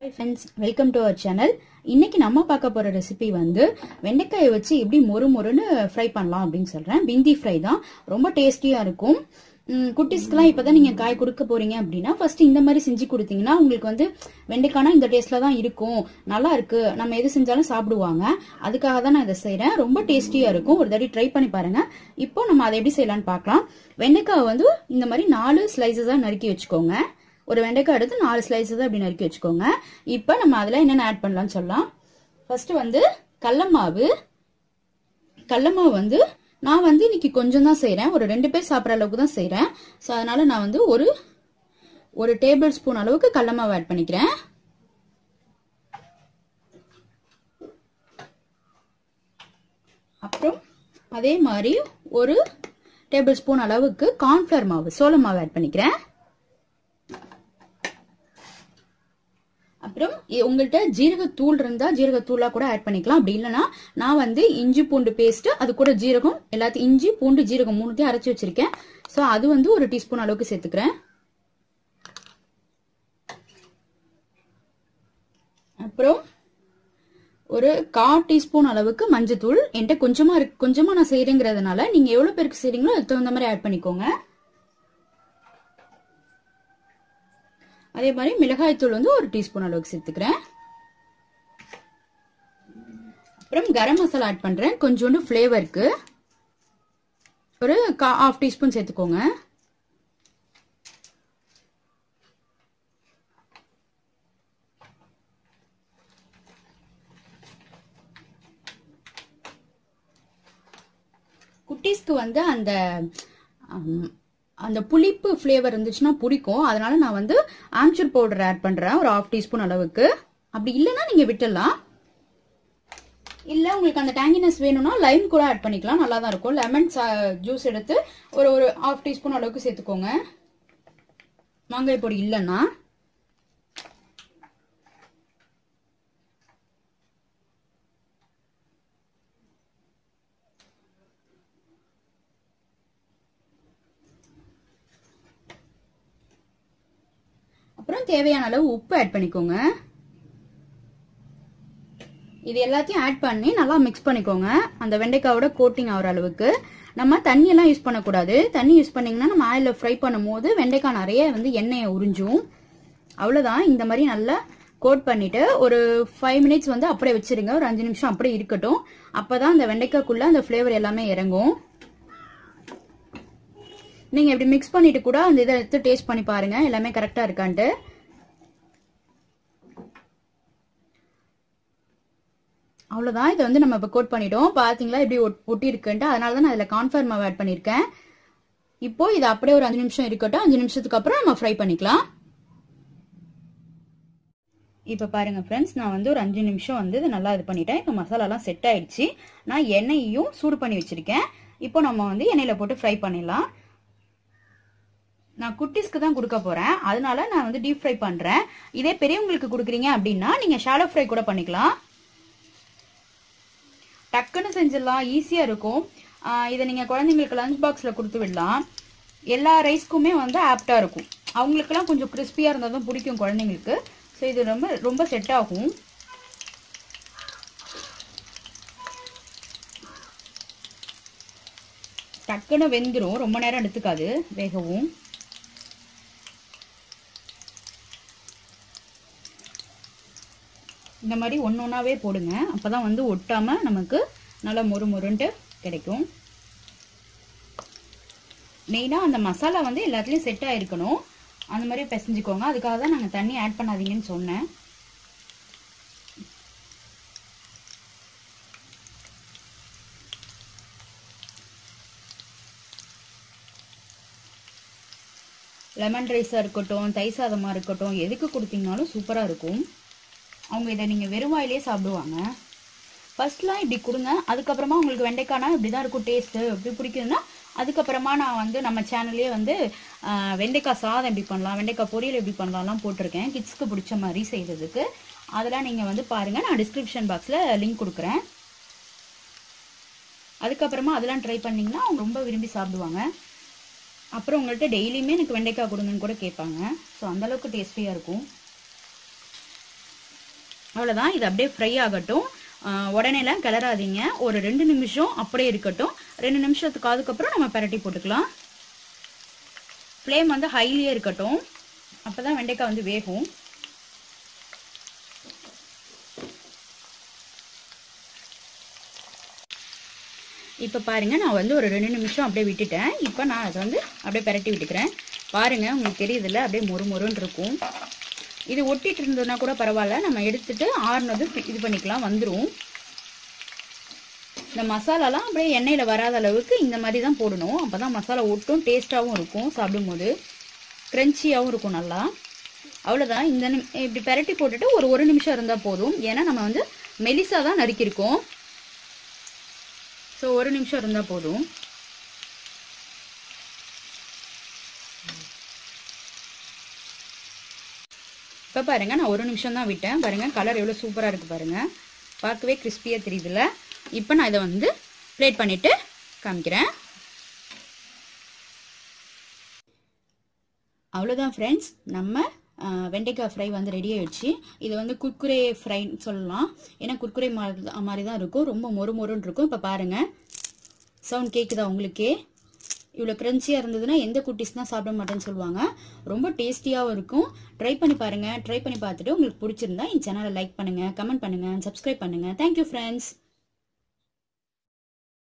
friends welcome to our channel இன்னைக்கு நம்ம பார்க்க போற ரெசிபி வந்து வெண்டைக்காயை வச்சு எப்படி மொறு மொறுன்னு ஃப்ரை பண்ணலாம் அப்படின்னு சொல்றேன் பிந்தி ஃப்ரை தான் ரொம்ப டேஸ்டியா இருக்கும் ம், குட்டீஸ்க்குலாம் இப்பதான் நீங்க காய் கொடுக்க போறீங்க அப்படின்னா ஃபர்ஸ்ட் இந்த மாதிரி செஞ்சு கொடுத்தீங்கன்னா உங்களுக்கு வந்து வெண்டைக்கானா இந்த டேஸ்ட்ல தான் இருக்கும் நல்லா இருக்கு நம்ம எது செஞ்சாலும் சாப்பிடுவாங்க அதுக்காக தான் நான் இதை செய்றேன் ரொம்ப டேஸ்டியா இருக்கும் ஒரு தடவை ட்ரை பண்ணி பாருங்க இப்போ நம்ம அதை எப்படி செய்யலாம்னு பார்க்கலாம் வெண்டைக்காவை வந்து இந்த மாதிரி நாலு ஸ்லைசஸா நறுக்கி வச்சுக்கோங்க ஒரு வெண்டைக்காய் எடுத்து நாலு ஸ்லைசஸ் அப்படி நறுக்கி வச்சுக்கோங்க இப்போ நம்ம அதில் என்னென்ன ஆட் பண்ணலாம்னு சொல்லலாம் ஃபர்ஸ்ட் வந்து கடல மாவு கடல மாவு வந்து நான் வந்து இன்னைக்கு கொஞ்சம் தான் செய்கிறேன் ஒரு ரெண்டு பேர் சாப்பிட்ற அளவுக்கு தான் செய்கிறேன் ஸோ அதனால நான் வந்து ஒரு ஒரு டேபிள் ஸ்பூன் அளவுக்கு கடல மாவு ஆட் பண்ணிக்கிறேன் அப்புறம் அதே மாதிரி ஒரு டேபிள் ஸ்பூன் அளவுக்கு கார்ன்ஃப்ளவர் மாவு சோள மாவு ஆட் பண்ணிக்கிறேன் அப்புறம் இ- உங்கள்ட்ட ஜீரகத்தூள் இருந்தா ஜீரகத்தூளா கூட ஆட் பண்ணிக்கலாம் அப்படி இல்லைன்னா நான் வந்து இஞ்சி பூண்டு பேஸ்ட் அது கூட ஜீரகம் எல்லாத்தையும் இஞ்சி பூண்டு ஜீரகம் மூணுத்தையும் அரைச்சி வச்சிருக்கேன் ஸோ அது வந்து ஒரு டீஸ்பூன் அளவுக்கு சேர்த்துக்கிறேன் அப்புறம் ஒரு கால் டீஸ்பூன் அளவுக்கு மஞ்சத்தூள் என்கிட்ட கொஞ்சமா இருக்கு கொஞ்சமா நான் செய்யறேங்கிறதுனால நீங்க எவ்வளவு பேருக்கு செய்றீங்களோ அதுக்கு தகுந்த மாதிரி ஆட் பண்ணிக்கோங்க அதே மாதிரி மிளகாய்த்தூள் வந்து ஒரு டீஸ்பூன் அளவுக்கு சேர்த்துக்கிறேன் அப்புறம் கரம் மசாலா ஆட் பண்றேன் கொஞ்சோண்டு ஃப்ளேவருக்கு ஒரு கா ஆஃப் டீஸ்பூன் சேர்த்துக்கோங்க குட்டீஸ்க்கு வந்து அந்த ஹம், அந்த புளிப்பு ஃப்ளேவர் இருந்துச்சுன்னா பிடிக்கும் அதனால நான் வந்து ஆம்ச்சூர் பவுடர் ஆட் பண்றேன் ஒரு ஹாஃப் டீஸ்பூன் அளவுக்கு அப்படி இல்லைன்னா நீங்க விட்டுடலாம் இல்ல உங்களுக்கு அந்த டேங்கினஸ் வேணும்னா லைம் கூட ஆட் பண்ணிக்கலாம் நல்லா தான் இருக்கும் லெமன் ஜூஸ் எடுத்து ஒரு ஒரு ஹாஃப் டீஸ்பூன் அளவுக்கு சேர்த்துக்கோங்க மாங்காய் பொடி இல்லைன்னா அப்புறம் தேவையான அளவு உப்பு ஆட் பண்ணிக்கோங்க இது எல்லாத்தையும் ஆட் பண்ணி நல்லா மிக்ஸ் பண்ணிக்கோங்க அந்த வெண்டைக்காவோட கோட்டிங் ஆகிற அளவுக்கு நம்ம தண்ணி எல்லாம் யூஸ் பண்ணக்கூடாது தண்ணி யூஸ் பண்ணீங்கன்னா நம்ம ஆயிலில் ஃப்ரை பண்ணும்போது வெண்டைக்காய் நிறைய வந்து எண்ணெயை உறிஞ்சும் அவ்வளோதான் இந்த மாதிரி நல்லா கோட் பண்ணிட்டு ஒரு ஃபைவ் மினிட்ஸ் வந்து அப்படியே வச்சிருங்க ஒரு அஞ்சு நிமிஷம் அப்படியே இருக்கட்டும் அப்பதான் அந்த வெண்டைக்காய்க்குள்ள அந்த ஃப்ளேவர் எல்லாமே இறங்கும் நீங்க இப்படி மிக்ஸ் பண்ணிட்டு கூட அந்த இதை எடுத்து டேஸ்ட் பண்ணி பாருங்க எல்லாமே கரெக்டா இருக்கான்ட்டு அவ்வளவுதான் இதை வந்து நம்ம இப்போ கோட் பண்ணிட்டோம் பாத்தீங்களா இப்படி ஒட்- ஒட்டி இருக்குன்ட்டு அதனால தான் நான் அதில் கான்ஃபர்ம் மாவு ஆட் பண்ணியிருக்கேன் இப்போ இது அப்படியே ஒரு அஞ்சு நிமிஷம் இருக்கட்டும் அஞ்சு நிமிஷத்துக்கு அப்புறம் நம்ம ஃப்ரை பண்ணிக்கலாம் இப்போ பாருங்க ஃப்ரெண்ட்ஸ் நான் வந்து ஒரு அஞ்சு நிமிஷம் வந்து இது நல்லா இது பண்ணிட்டேன் இப்போ மசாலாலாம் செட் ஆயிடுச்சு நான் எண்ணெயையும் சூடு பண்ணி வச்சிருக்கேன் இப்போ நம்ம வந்து எண்ணெயில போட்டு ஃப்ரை பண்ணிடலாம் நான் குட்டீஸ்க்கு தான் கொடுக்க போறேன் அதனால நான் வந்து டீப் ஃப்ரை பண்றேன் இதே பெரியவங்களுக்கு கொடுக்குறீங்க அப்படின்னா நீங்க ஷாலோ ஃப்ரை கூட பண்ணிக்கலாம் டக்குன்னு செஞ்சிடலாம் ஈஸியா இருக்கும் ஆஹ் இதை நீங்க குழந்தைங்களுக்கு லஞ்ச் பாக்ஸ்ல கொடுத்து விடலாம் எல்லா ரைஸ்க்குமே வந்து ஆப்டா இருக்கும் அவங்களுக்குலாம் கொஞ்சம் கிறிஸ்பியா இருந்தால் தான் பிடிக்கும் குழந்தைங்களுக்கு ஸோ இது ரொம்ப ரொம்ப செட் ஆகும் டக்குன்னு வெந்துடும் ரொம்ப நேரம் எடுத்துக்காது வேகவும் இந்த மாதிரி ஒன்று ஒன்றாவே போடுங்க அப்போ தான் வந்து ஒட்டாமல் நமக்கு நல்லா மொறு மொறுன்ட்டு கிடைக்கும் மெயினாக அந்த மசாலா வந்து எல்லாத்துலேயும் செட் ஆகிருக்கணும் அந்த மாதிரி பிசைஞ்சுக்கோங்க அதுக்காக தான் நாங்கள் தண்ணி ஆட் பண்ணாதீங்கன்னு சொன்னேன் லெமன் ரைஸாக இருக்கட்டும் தை சாதமாக இருக்கட்டும் எதுக்கு கொடுத்தீங்கனாலும் சூப்பராக இருக்கும் அவங்க இதை நீங்கள் வெறும் வாயிலே சாப்பிடுவாங்க ஃபர்ஸ்ட்லாம் இப்படி கொடுங்க அதுக்கப்புறமா உங்களுக்கு வெண்டைக்கானா இப்படி தான் இருக்கும் டேஸ்ட்டு இப்படி பிடிக்குதுன்னா அதுக்கப்புறமா நான் வந்து நம்ம சேனல்லே வந்து ஆஹ், வெண்டைக்காய் சாதம் எப்படி பண்ணலாம் வெண்டைக்காய் பொரியல் எப்படி பண்ணலாம்லாம் போட்டிருக்கேன் கிட்ஸ்க்கு பிடிச்ச மாதிரி செய்கிறதுக்கு அதெல்லாம் நீங்கள் வந்து பாருங்கள் நான் டிஸ்கிரிப்ஷன் பாக்ஸில் லிங்க் கொடுக்குறேன் அதுக்கப்புறமா அதெல்லாம் ட்ரை பண்ணிங்கன்னா அவங்க ரொம்ப விரும்பி சாப்பிடுவாங்க அப்புறம் உங்கள்கிட்ட டெய்லியுமே எனக்கு வெண்டைக்காய் கொடுங்கன்னு கூட கேட்பாங்க ஸோ அந்தளவுக்கு டேஸ்டியாக இருக்கும் அவ்வளோதான் இது அப்படியே ஃப்ரை ஆகட்டும் ஆஹ் உடனேலாம் கிளறாதீங்க ஒரு ரெண்டு நிமிஷம் அப்படியே இருக்கட்டும் ரெண்டு நிமிஷத்துக்கு அதுக்கப்புறம் நம்ம பரட்டி போட்டுக்கலாம் ஃப்ளேம் வந்து ஹைலியே இருக்கட்டும் அப்பதான் வெண்டைக்காய் வந்து வேகும் இப்போ பாருங்க நான் வந்து ஒரு ரெண்டு நிமிஷம் அப்படியே விட்டுட்டேன் இப்போ நான் அதை வந்து அப்படியே பரட்டி விட்டுக்கிறேன் பாருங்க உங்களுக்கு தெரியுதுல்ல அப்படியே மொறு மொறுன்னு இருக்கும் இது ஒட்டிட்டு இருந்ததுன்னா கூட பரவாயில்ல நம்ம எடுத்துட்டு ஆறுனது இது பண்ணிக்கலாம் வந்துடும் இந்த மசாலாலாம் அப்படியே எண்ணெயில் வராத அளவுக்கு இந்த மாதிரி தான் போடணும் அப்போ தான் மசாலா ஒட்டும் டேஸ்ட்டாகவும் இருக்கும் சாப்பிடும்போது க்ரன்ச்சியாகவும் இருக்கும் நல்லா அவ்வளோதான் இந்த நிம் இப்படி பெரட்டி போட்டுட்டு ஒரு ஒரு நிமிஷம் இருந்தால் போதும் ஏன்னா நம்ம வந்து மெலிசா தான் நறுக்கியிருக்கோம் ஸோ ஒரு நிமிஷம் இருந்தால் போதும் இப்போ பாருங்க நான் ஒரு நிமிஷம் தான் விட்டேன் பாருங்க கலர் எவ்வளோ சூப்பராக இருக்கு பாருங்க பார்க்கவே கிறிஸ்பியாக தெரியுதுல்ல இப்போ நான் இதை வந்து பிளேட் பண்ணிட்டு காமிக்கிறேன் அவ்வளோதான் ஃப்ரெண்ட்ஸ் நம்ம ஆஹ், வெண்டைக்காய் ஃப்ரை வந்து ரெடி ஆயிடுச்சு இது வந்து குர்குரே ஃப்ரைன்னு சொல்லலாம் ஏன்னா குர்குரே மாதிரி மாதிரி தான் இருக்கும் ரொம்ப மொறு மொறுன்னு இருக்கும் இப்போ பாருங்க சவுண்ட் கேட்குதா உங்களுக்கே இவ்வளோ க்ரன்ச்சியாக இருந்ததுன்னா எந்த குட்டீஸ் தான் சாப்பிட மாட்டேன்னு சொல்லுவாங்க ரொம்ப டேஸ்டியாகவும் இருக்கும் ட்ரை பண்ணி பாருங்கள் ட்ரை பண்ணி பார்த்துட்டு உங்களுக்கு பிடிச்சிருந்தா என் சேனலை லைக் பண்ணுங்கள் கமெண்ட் பண்ணுங்கள் சப்ஸ்கிரைப் பண்ணுங்கள் தேங்க்யூ ஃப்ரெண்ட்ஸ்